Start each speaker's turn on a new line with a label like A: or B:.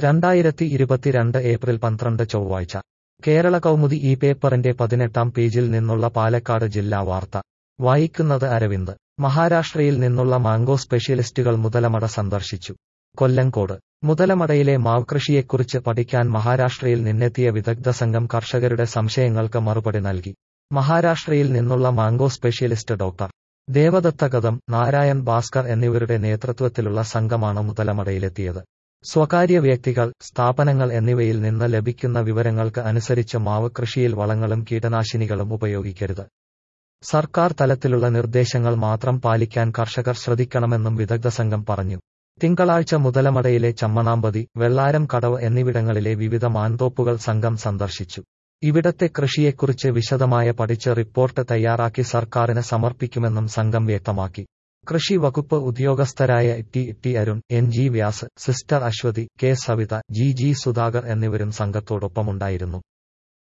A: രണ്ടായിരത്തി ഇരുപത്തിരണ്ട് ഏപ്രിൽ പന്ത്രണ്ട് ചൊവ്വാഴ്ച കേരള കൗമുദി ഈ പേപ്പറിന്റെ പതിനെട്ടാം പേജിൽ നിന്നുള്ള പാലക്കാട് ജില്ലാ വാർത്ത വായിക്കുന്നത് അരവിന്ദ് മഹാരാഷ്ട്രയിൽ നിന്നുള്ള മാംഗോ സ്പെഷ്യലിസ്റ്റുകൾ മുതലമട സന്ദർശിച്ചു കൊല്ലങ്കോട് മുതലമടയിലെ മാവ് കൃഷിയെക്കുറിച്ച് പഠിക്കാൻ മഹാരാഷ്ട്രയിൽ നിന്നെത്തിയ വിദഗ്ധ സംഘം കർഷകരുടെ സംശയങ്ങൾക്ക് മറുപടി നൽകി മഹാരാഷ്ട്രയിൽ നിന്നുള്ള mango specialist doctor Devdatta Kadam Narayan Bhaskar എന്നിവരുടെ നേതൃത്വത്തിലുള്ള സംഘമാണ് മുതലമടയിലെത്തിയത് സ്വകാര്യ വ്യക്തികൾ സ്ഥാപനങ്ങൾ എന്നിവയിൽ നിന്ന് ലഭിക്കുന്ന വിവരങ്ങൾക്ക് അനുസരിച്ച് മാവ് കൃഷിയിൽ വളങ്ങളും കീടനാശിനികളും ഉപയോഗിക്കരുത് സർക്കാർ തലത്തിലുള്ള നിർദ്ദേശങ്ങൾ മാത്രം പാലിക്കാൻ കർഷകർ ശ്രദ്ധിക്കണമെന്നും വിദഗ്ധ സംഘം പറഞ്ഞു തിങ്കളാഴ്ച മുതലമടയിലെ ചമ്മണാമ്പതി വെള്ളാരം കടവ് എന്നിവിടങ്ങളിലെ വിവിധ മാൻതോപ്പുകൾ സംഘം സന്ദർശിച്ചു ഇവിടത്തെ കൃഷിയെക്കുറിച്ച് വിശദമായ പഠിച്ച് റിപ്പോർട്ട് തയ്യാറാക്കി സർക്കാരിന് സമർപ്പിക്കുമെന്നും സംഘം വ്യക്തമാക്കി കൃഷി വകുപ്പ് ഉദ്യോഗസ്ഥരായ T T Arun N G Vyas sister Aswathi K Savitha G G Sudhakar എന്നിവരും സംഘത്തോടൊപ്പമുണ്ടായിരുന്നു